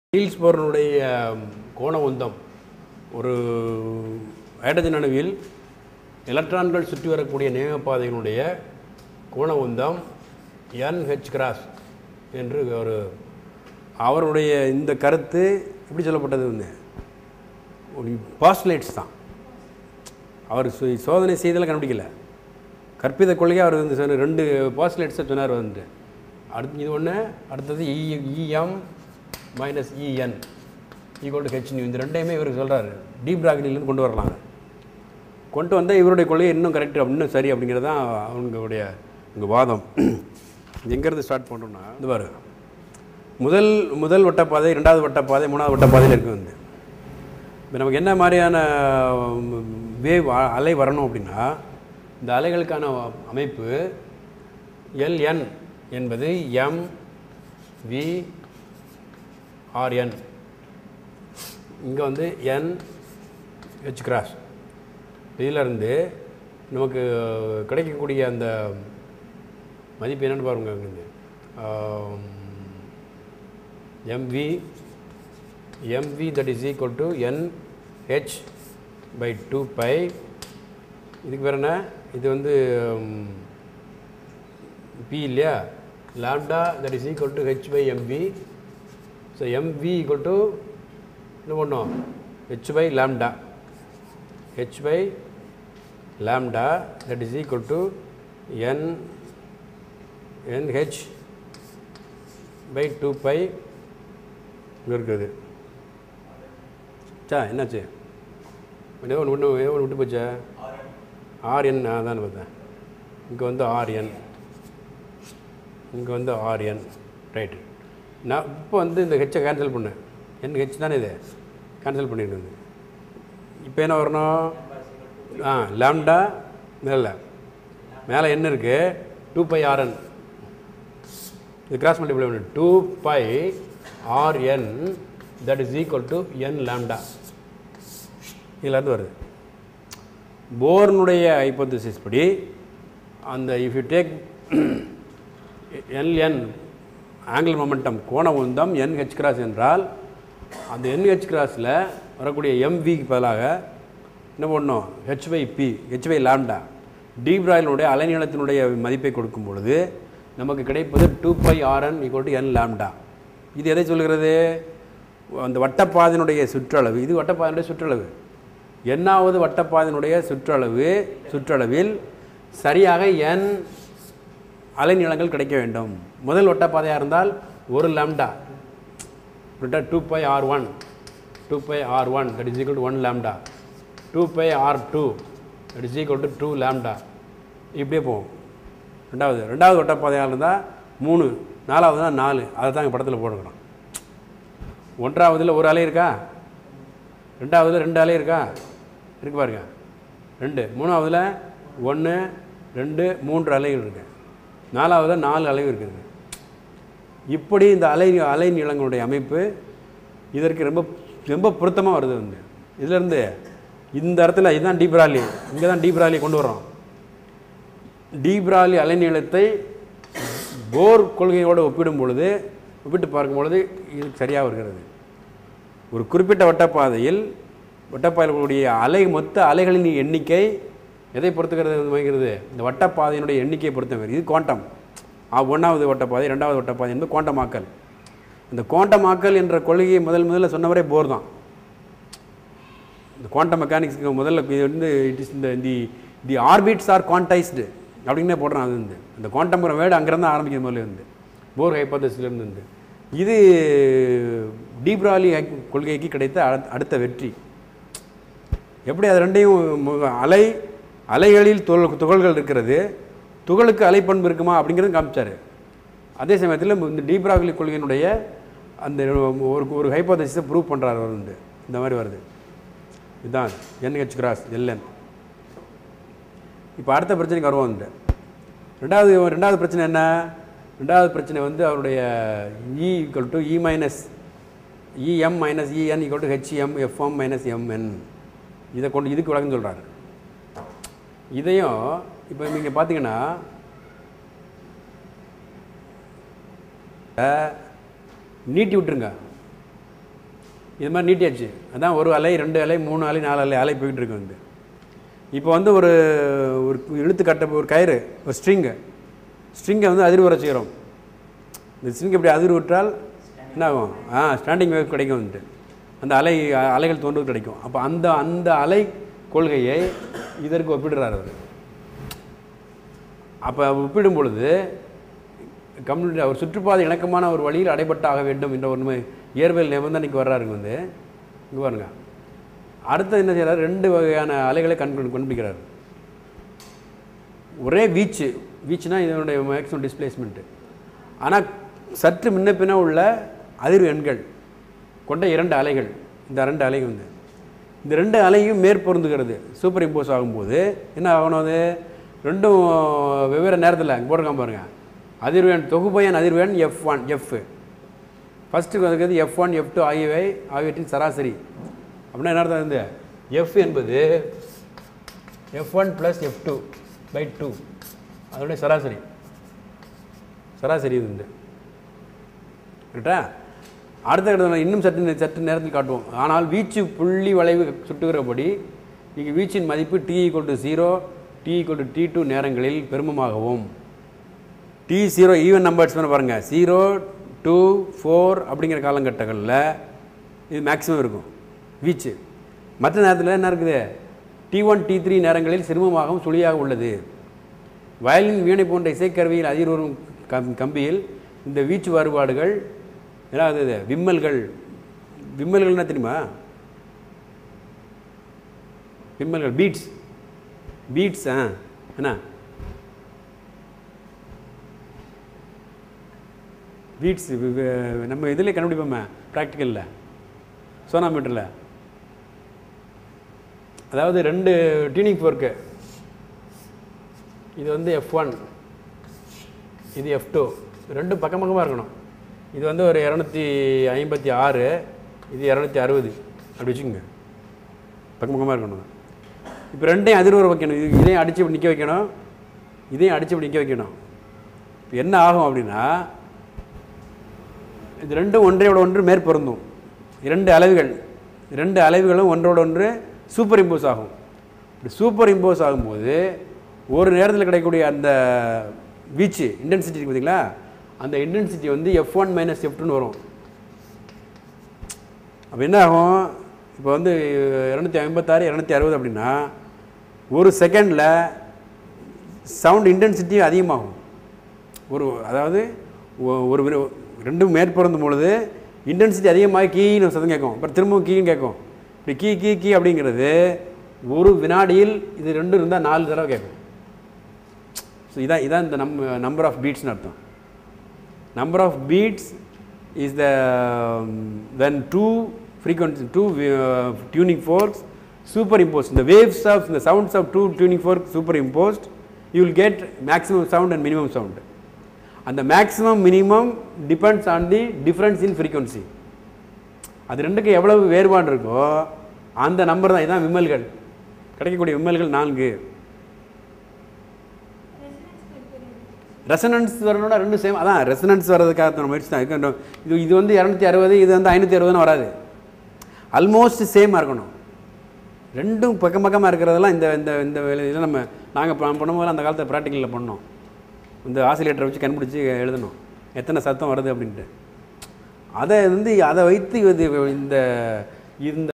Niels போரனுடைய கோண உந்தம் ஒரு ஹைட்ரஜன் அணுவில் எலக்ட்ரான்கள் சுற்றி வரக்கூடிய நேமப்பாதையினுடைய கோண உந்தம் என்ஹெச் கிராஸ் என்று ஒரு அவருடைய இந்த கருத்து எப்படி சொல்லப்பட்டது வந்து ஒரு பாஸ்லேட்ஸ் தான் அவர் சு- சோதனை செய்தல கண்டுபிடிக்கல கற்பித கொள்கையை அவர் வந்து சொன்ன ரெண்டு பாஸ்லேட்ஸை சொன்னார் வந்து அடுத்து இது ஒன்று அடுத்தது E EM minus EN equal to H இந்த ரெண்டையுமே இவர் சொல்கிறாரு டீப் பிராக்லிலேருந்து கொண்டு வரலாம் கொண்டு வந்தால் இவருடைய கொள்கை இன்னும் கரெக்ட் இன்னும் சரி அப்படிங்கிறது தான் அவங்களுடைய உங்கள் வாதம் எங்கேருந்து ஸ்டார்ட் பண்ணுறோம்னா இது பாரு முதல் முதல் வட்டப்பாதை ரெண்டாவது வட்டப்பாதை மூணாவது வட்டப்பாதையில் இருக்கு வந்து இப்போ நமக்கு என்ன மாதிரியான வேவ் அலை வரணும் அப்படின்னா இந்த அலைகளுக்கான அமைப்பு எல்என் என்பது எம் வி ஆர்என் இங்கே வந்து என் ஹெச் கிராஸ் இதிலிருந்து நமக்கு கிடைக்கக்கூடிய அந்த மதிப்பு என்னென்னு பாருங்க அங்கேருந்து MV MV that is equal to N H by two by இதுக்கு பேர் என்ன இது வந்து பி இல்லையா lambda that is equal to H by MV so MV equal to என்ன பண்ணோம் H by lambda H by lambda that is equal to N NH by two by இங்கே இருக்குது சா என்னாச்சு ஏதோ ஒன்று விட்டு ஏதோ ஒன்று விட்டு போச்சா ஆர்என் நான் தான் பார்த்தேன் இங்கே வந்து ஆர்என் இங்கே வந்து ஆர்என் ரைட்டு நான் இப்போ வந்து இந்த ஹெச்சை கேன்சல் பண்ணேன் என் ஹெச் தானே இது கேன்சல் பண்ணிடுறது இப்போ என்ன வரணும் ஆ லாம்டா மேலே மேலே என்ன இருக்குது டூ பை ஆர்என் இது கிராஸ் மல்டிப்ளை பண்ணு two pi RN that is equal to N lambda இதுலேருந்து வருது போர்னுடைய ஹைப்போதிசிஸ் படி அந்த if you take NN angle momentum கோண உந்தம் என்ஹெச் கிராஸ் என்றால் அந்த என்ஹெச் கிராஸில் வரக்கூடிய எம்விக்கு பதிலாக என்ன பண்ணணும் H by P H by lambda டீப்ராயிலுடைய அலைநீளத்தினுடைய மதிப்பை கொடுக்கும் பொழுது நமக்கு கிடைப்பது two pi RN equal to N lambda இது எதை சொல்கிறது அந்த வட்டப்பாதையினுடைய சுற்றளவு இது வட்டப்பாதையினுடைய சுற்றளவு எண்ணாவது வட்டப்பாதையினுடைய சுற்றளவு சுற்றளவில் சரியாக என் அலைநீளங்கள் கிடைக்க வேண்டும் முதல் வட்டப்பாதையாக இருந்தால் ஒரு lambda two pi R one two pi R one that is equal to one lambda two pi R two that is equal to two lambda இப்படியே போகும் ரெண்டாவது ரெண்டாவது வட்டப்பாதையாக இருந்தால் மூணு நாலாவதுனா நாலு அதை தான் படத்தில் போட்டுக்கிறோம் ஒன்றாவதுல ஒரு அலை இருக்கா ரெண்டாவதுல ரெண்டு அலை இருக்கா இருக்கு பாருங்க ரெண்டு மூணாவதுல ஒன்று ரெண்டு மூன்று அலைகள் இருக்கு நாலாவதுல நாலு அலைகள் இருக்குது இப்படி இந்த அலை அலை நீளங்களுடைய அமைப்பு இதற்கு ரொம்ப ரொம்ப பொருத்தமாக வருது வந்து இதுலேருந்து இந்த இடத்துல இதுதான் டீப்ராலி இங்கே தான் டீப்ராலி கொண்டு வரோம் டீப்ராலி அலைநீளத்தை போர் கொள்கையோடு ஒப்பிடும் பொழுது ஒப்பிட்டு பார்க்கும் பொழுது இது சரியாக வருகிறது ஒரு குறிப்பிட்ட வட்டப்பாதையில் வட்டப்பாதையில் கூடிய அலை மொத்த அலைகளின் எண்ணிக்கை எதை பொறுத்துக்கிறது வைக்கிறது இந்த வட்டப்பாதையினுடைய எண்ணிக்கையை பொறுத்தவரை இது குவாண்டம் ஆ ஒன்றாவது வட்டப்பாதை ரெண்டாவது வட்டப்பாதை என்பது குவாண்டமாக்கல் இந்த குவாண்டமாக்கல் என்ற கொள்கையை முதல் முதல்ல சொன்னவரே போர் தான் இந்த குவாண்டம் மெக்கானிக்ஸுக்கு முதல்ல இது வந்து இட் இஸ் இந்த the the orbits are quantised அப்படின்னே போடுறான் அது வந்து இந்த குவாண்டம்ங்கிற வேர்டு அங்கேருந்து ஆரம்பிக்கிற முதல்ல இருந்து போர் ஹைப்போதசிலேருந்து இருந்து இது டீப்ராலி கொள்கைக்கு கிடைத்த அட- அடுத்த வெற்றி எப்படி அது ரெண்டையும் மு- அலை அலைகளில் துகள் துகள்கள் இருக்கிறது துகளுக்கு அலைப்பண்பு இருக்குமா அப்படிங்கிறது காமிச்சார் அதே சமயத்தில் இந்த டீப்ராக்லி கொள்கையினுடைய அந்த ஒரு ஒரு ஹைப்போதசிஸை ப்ரூவ் பண்ணுறாரு அவர் வந்து இந்த மாதிரி வருது இதுதான் என்ஹெச் கிராஸ் எல்என் இப்போ அடுத்த பிரச்சனைக்கு வருவோம் இந்த ரெண்டாவது ரெண்டாவது பிரச்சனை என்ன ரெண்டாவது பிரச்சனை வந்து அவருடைய E equal to E minus EM minus EN equal to HM FM minus MN இதை கொண்டு இதுக்கு விளக்கம் சொல்கிறாரு இதையும் இப்போ நீங்கள் பார்த்தீங்கன்னா நீட்டி விட்டுருங்க இது மாதிரி நீட்டியாச்சு அதான் ஒரு அலை ரெண்டு அலை மூணு அலை நாலு அலை அலை போயிட்டு இருக்கு வந்து இப்போ வந்து ஒரு ஒரு இழுத்து கட்ட ஒரு கயிறு ஒரு ஸ்ட்ரிங்கு ஸ்ட்ரிங்கை வந்து அதிர்வு வர செய்கிறோம் இந்த ஸ்ட்ரிங் இப்படி அதிர்வு விட்டால் என்ன ஆகும் ஆ ஸ்டாண்டிங் வேவ் கிடைக்கும் வந்துட்டு அந்த அலை அலைகள் தோன்றுவது கிடைக்கும் அப்போ அந்த அந்த அலை கொள்கையை இதற்கு ஒப்பிடுறார் அவர் அப்போ ஒப்பிடும் பொழுது கம்யூனிட்டி அவர் சுற்றுப்பாதை இணக்கமான ஒரு வழியில் அடைபட்டாக வேண்டும் என்ற ஒரு இயற்பியல் நிபந்தனைக்கு வர்றாருங்க வந்து இங்கே பாருங்க அடுத்து என்ன செய்கிறார் ரெண்டு வகையான அலைகளை கண் கண்டுபிடிக்கிறார் ஒரே வீச்சு வீச்சுனா இதனுடைய மேக்ஸிமம் டிஸ்பிளேஸ்மெண்ட்டு ஆனால் சற்று முன்ன பின்ன உள்ள அதிர்வு எண்கள் கொண்ட இரண்டு அலைகள் இந்த ரெண்டு அலைகள் வந்து இந்த ரெண்டு அலையும் மேற்பொருந்துகிறது சூப்பர் இம்போஸ் ஆகும்போது என்ன ஆகணும் அது ரெண்டும் வெவ்வேறு நேரத்தில் போட்டிருக்காம பாருங்க அதிர்வெண் தொகுப்பயன் அதிர்வெண் எஃப் ஒன் எஃப் ஃபஸ்ட்டு இருக்கிறது எஃப் ஒன் எஃப் டூ ஆகியவை ஆகியவற்றின் சராசரி அப்படின்னா என்ன அர்த்தம் வந்து எஃப் என்பது F one plus F two by two அதனுடைய சராசரி சராசரி இது வந்து கரெக்டா அடுத்த கட்டத்தில் இன்னும் சற்று சற்று நேரத்தில் காட்டுவோம் ஆனால் வீச்சு புள்ளி வளைவு சுட்டுகிறபடி இங்கே வீச்சின் மதிப்பு T equal to zero T equal to T two நேரங்களில் பெருமமாகவும் டி ஜீரோ ஈவன் நம்பர்ஸ் வேணும் பாருங்கள் ஜீரோ டூ ஃபோர் அப்படிங்கிற காலகட்டங்களில் இது மேக்ஸிமம் இருக்கும் வீச்சு மற்ற நேரத்தில் என்ன இருக்குது டி ஒன் டி த்ரீ நேரங்களில் சிறுமமாகவும் சுழியாக உள்ளது வயலின் வீணை போன்ற இசைக்கருவியில் அதிர்வரும் கம் கம்பியில் இந்த வீச்சு வேறுபாடுகள் ஏதாவது இது விம்மல்கள் விம்மல்கள் என்ன தெரியுமா விம்மல்கள் பீட்ஸ் பீட்ஸ் ஆ என்ன பீட்ஸ் நம்ம இதில் கண்டுபிடிப்போமே ப்ராக்டிக்கலில் சோனாமீட்டரில் அதாவது ரெண்டு டியூனிங் ஃபோர்க்கு இது வந்து எஃப் ஒன் இது எஃப் டூ ரெண்டும் பக்கம் பக்கமாக இருக்கணும் இது வந்து ஒரு இரநூத்தி ஐம்பத்தி ஆறு இது இரநூத்தி அறுபது அப்படி வச்சுக்கோங்க பக்கம் பக்கமாக இருக்கணும் இப்போ ரெண்டையும் அதிர்வர வைக்கணும் இது இதையும் அடித்து இப்படி நிற்க வைக்கணும் இதையும் அடித்து இப்படி நிற்க வைக்கணும் இப்போ என்ன ஆகும் அப்படின்னா இது ரெண்டும் ஒன்றையோட ஒன்று மேற்பொருந்தும் இரண்டு அளவுகள் இரண்டு அளவுகளும் ஒன்றோட ஒன்று சூப்பர் இம்போஸ் ஆகும் இப்படி சூப்பர் இம்போஸ் ஆகும்போது ஒரு நேரத்தில் கிடைக்கக்கூடிய அந்த வீச்சு இன்டென்சிட்டி இருக்கு பார்த்தீங்களா அந்த இன்டென்சிட்டி வந்து எஃப் ஒன் மைனஸ் எஃப் டூன்னு வரும் அப்போ என்ன ஆகும் இப்போ வந்து இரநூத்தி ஐம்பத்தாறு இரநூத்தி அறுபது அப்படின்னா ஒரு செகண்டில் சவுண்ட் இன்டென்சிட்டி அதிகமாகும் ஒரு அதாவது ஒ- ஒரு விர- ரெண்டும் மேற்பொருந்தும் பொழுது இன்டென்சிட்டி அதிகமாக கீன்னு சத்தம் கேட்கும் அப்புறம் திரும்பவும் கீன்னு கேட்கும் இப்படி கீ கீ கீ அப்படிங்கிறது ஒரு வினாடியில் இது ரெண்டும் இருந்தால் நாலு தடவை கேட்கும் ஸோ இதான் இதான் இந்த நம் நம்பர் ஆஃப் பீட்ஸ்னு அர்த்தம் number of beats is the um, when two frequency two uh, tuning forks superimposed the waves of the sounds of two tuning forks superimposed you will get maximum sound and minimum sound and the maximum minimum depends on the difference in frequency அது ரெண்டுக்கு எவ்வளவு வேறுபாடு இருக்கோ அந்த number தான் இதான் விம்மல்கள் கிடைக்கக்கூடிய விம்மல்கள் நான்கு ரெசனன்ஸ் வரணும்னா ரெண்டும் சேம் அதான் ரெசனன்ஸ் வர்றதுக்காக முயற்சி தான் இருக்கு. இது இது வந்து இரநூத்தி அறுபது இது வந்து ஐநூற்றி அறுபதுன்னு வராது ஆல்மோஸ்ட் சேமாக இருக்கணும் ரெண்டும் பக்கம் பக்கமாக இருக்கிறதெல்லாம் இந்த இந்த இந்த வேலை இதில் நம்ம நாங்கள் பண்ணும்போது அந்த காலத்தில் ப்ராக்டிக்கலில் பண்ணோம் இந்த ஆசிலேட்டரை வச்சு கண்டுபிடிச்சி எழுதணும் எத்தனை சத்தம் வருது அப்படின்ட்டு அதை வந்து அதை வைத்து இது இந்த இந்த